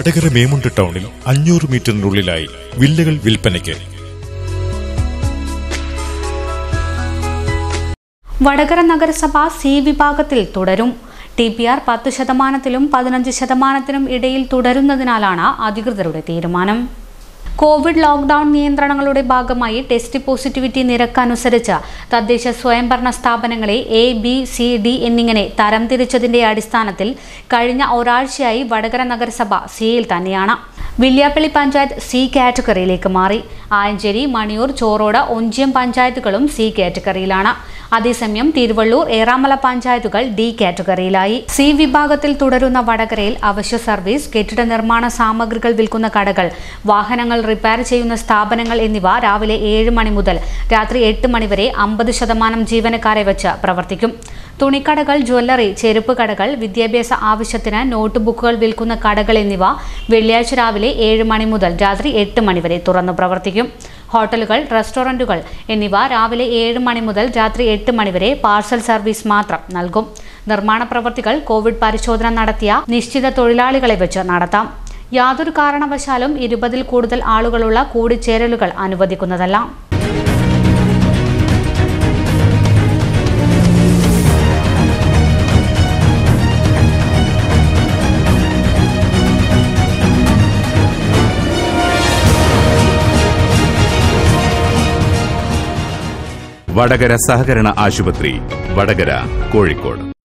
വടകര മേമുണ്ട് ടൗണിൽ അഞ്ഞൂറ് മീറ്ററിനുള്ളിലായി വില്ലകൾ വിൽപ്പനയ്ക്ക് വടകര നഗരസഭ സി വിഭാഗത്തിൽ തുടരും ടി പി ആർ പത്ത് ശതമാനത്തിലും പതിനഞ്ച് ശതമാനത്തിനും ഇടയിൽ തുടരുന്നതിനാലാണ് അധികൃതരുടെ തീരുമാനം കോവിഡ് ലോക്ക്ഡൌൺ നിയന്ത്രണങ്ങളുടെ ഭാഗമായി ടെസ്റ്റ് പോസിറ്റിവിറ്റി നിരക്ക് അനുസരിച്ച് തദ്ദേശ സ്വയംഭരണ സ്ഥാപനങ്ങളെ എ ബി സി ഡി എന്നിങ്ങനെ തരംതിരിച്ചതിന്റെ അടിസ്ഥാനത്തിൽ കഴിഞ്ഞ ഒരാഴ്ചയായി വടകര നഗരസഭ സിയിൽ തന്നെയാണ് വില്യാപ്പള്ളി പഞ്ചായത്ത് സി കാറ്റഗറിയിലേക്ക് മാറി ആയഞ്ചേരി മണിയൂർ ചോറോട് ഒഞ്ചിയം പഞ്ചായത്തുകളും സി കാറ്റഗറിയിലാണ് അതേസമയം തിരുവള്ളൂർ ഏറാമല പഞ്ചായത്തുകൾ ഡി കാറ്റഗറിയിലായി സി വിഭാഗത്തിൽ തുടരുന്ന വടകരയിൽ അവശ്യ സർവീസ് കെട്ടിട നിർമ്മാണ സാമഗ്രികൾ വിൽക്കുന്ന കടകൾ വാഹനങ്ങൾ റിപ്പയർ ചെയ്യുന്ന സ്ഥാപനങ്ങൾ എന്നിവ രാവിലെ ഏഴ് മണി മുതൽ രാത്രി എട്ട് മണി വരെ അമ്പത് ശതമാനം ജീവനക്കാരെ വെച്ച് പ്രവർത്തിക്കും തുണിക്കടകൾ ജ്വല്ലറി ചെരുപ്പ് കടകൾ വിദ്യാഭ്യാസ ആവശ്യത്തിന് നോട്ട് ബുക്കുകൾ വിൽക്കുന്ന കടകൾ എന്നിവ വെള്ളിയാഴ്ച രാവിലെ ഏഴ് മണി മുതൽ രാത്രി എട്ട് മണി വരെ തുറന്നു പ്രവർത്തിക്കും ഹോട്ടലുകൾ റെസ്റ്റോറന്റുകൾ എന്നിവ രാവിലെ ഏഴ് മണി മുതൽ രാത്രി എട്ട് മണി വരെ പാർസൽ സർവീസ് മാത്രം നൽകും നിർമ്മാണ പ്രവർത്തികൾ കോവിഡ് പരിശോധന നടത്തിയ നിശ്ചിത തൊഴിലാളികളെ വെച്ച് നടത്താം യാതൊരു കാരണവശാലും ഇരുപതിൽ കൂടുതൽ ആളുകളുള്ള കൂടിച്ചേരലുകൾ അനുവദിക്കുന്നതല്ല വടകര സഹകരണ ആശുപത്രി വടകര കോഴിക്കോട്